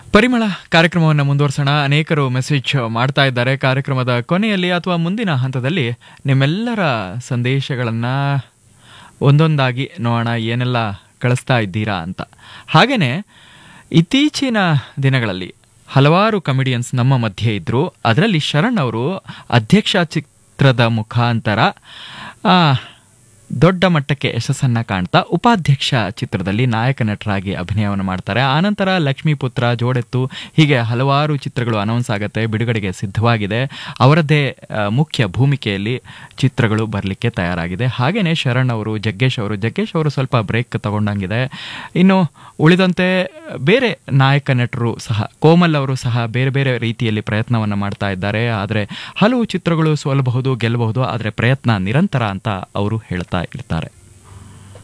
ಪರಿಮಳ ಕಾರ್ಯಕ್ರಮವನ್ನು ಮುಂದುವರ್ಸೋಣ ಅನೇಕರು ಮೆಸೇಜ್ ಮಾಡ್ತಾ ಇದ್ದಾರೆ ಕಾರ್ಯಕ್ರಮದ ಕೊನೆಯಲ್ಲಿ ಅಥವಾ ಮುಂದಿನ ಹಂತದಲ್ಲಿ ನಿಮ್ಮೆಲ್ಲರ ಸಂದೇಶಗಳನ್ನು ಒಂದೊಂದಾಗಿ ನೋಡೋಣ ಏನೆಲ್ಲ ಕಳಿಸ್ತಾ ಇದ್ದೀರಾ ಅಂತ ಹಾಗೆಯೇ ಇತ್ತೀಚಿನ ದಿನಗಳಲ್ಲಿ ಹಲವಾರು ಕಮಿಡಿಯನ್ಸ್ ನಮ್ಮ ಮಧ್ಯೆ ಇದ್ದರು ಅದರಲ್ಲಿ ಶರಣ್ ಅವರು ಅಧ್ಯಕ್ಷ ಚಿತ್ರದ ಮುಖಾಂತರ ಆ, ದೊಡ್ಡ ಮಟ್ಟಕ್ಕೆ ಯಶಸ್ಸನ್ನ ಕಾಣ್ತಾ ಉಪಾಧ್ಯಕ್ಷ ಚಿತ್ರದಲ್ಲಿ ನಾಯಕ ನಟರಾಗಿ ಅಭಿನಯವನ್ನು ಮಾಡ್ತಾರೆ ಆನಂತರ ಲಕ್ಷ್ಮೀಪುತ್ರ ಜೋಡೆತ್ತು ಹೀಗೆ ಹಲವಾರು ಚಿತ್ರಗಳು ಅನೌನ್ಸ್ ಆಗುತ್ತೆ ಬಿಡುಗಡೆಗೆ ಸಿದ್ಧವಾಗಿದೆ ಅವರದ್ದೇ ಆ, ಮುಖ್ಯ ಭೂಮಿಕೆಯಲ್ಲಿ ಚಿತ್ರಗಳು ಬರಲಿಕ್ಕೆ ತಯಾರಾಗಿದೆ ಹಾಗೆಯೇ ಶರಣ್ ಅವರು ಜಗ್ಗೇಶ್ ಅವರು ಜಗ್ಗೇಶ್ ಅವರು ಸ್ವಲ್ಪ ಬ್ರೇಕ್ ತಗೊಂಡಂಗಿದೆ ಇನ್ನು ಉಳಿದಂತೆ ಬೇರೆ ನಾಯಕ ನಟರು ಸಹ ಕೋಮಲ್ ಅವರು ಸಹ ಬೇರೆ ಬೇರೆ ರೀತಿಯಲ್ಲಿ ಪ್ರಯತ್ನವನ್ನು ಮಾಡ್ತಾ ಇದ್ದಾರೆ ಆದರೆ ಹಲವು ಚಿತ್ರಗಳು ಸೋಲಬಹುದು ಗೆಲ್ಲಬಹುದು ಆದರೆ ಪ್ರಯತ್ನ ನಿರಂತರ ಅಂತ ಅವರು ಹೇಳ್ತಾ ಇರ್ತಾರೆ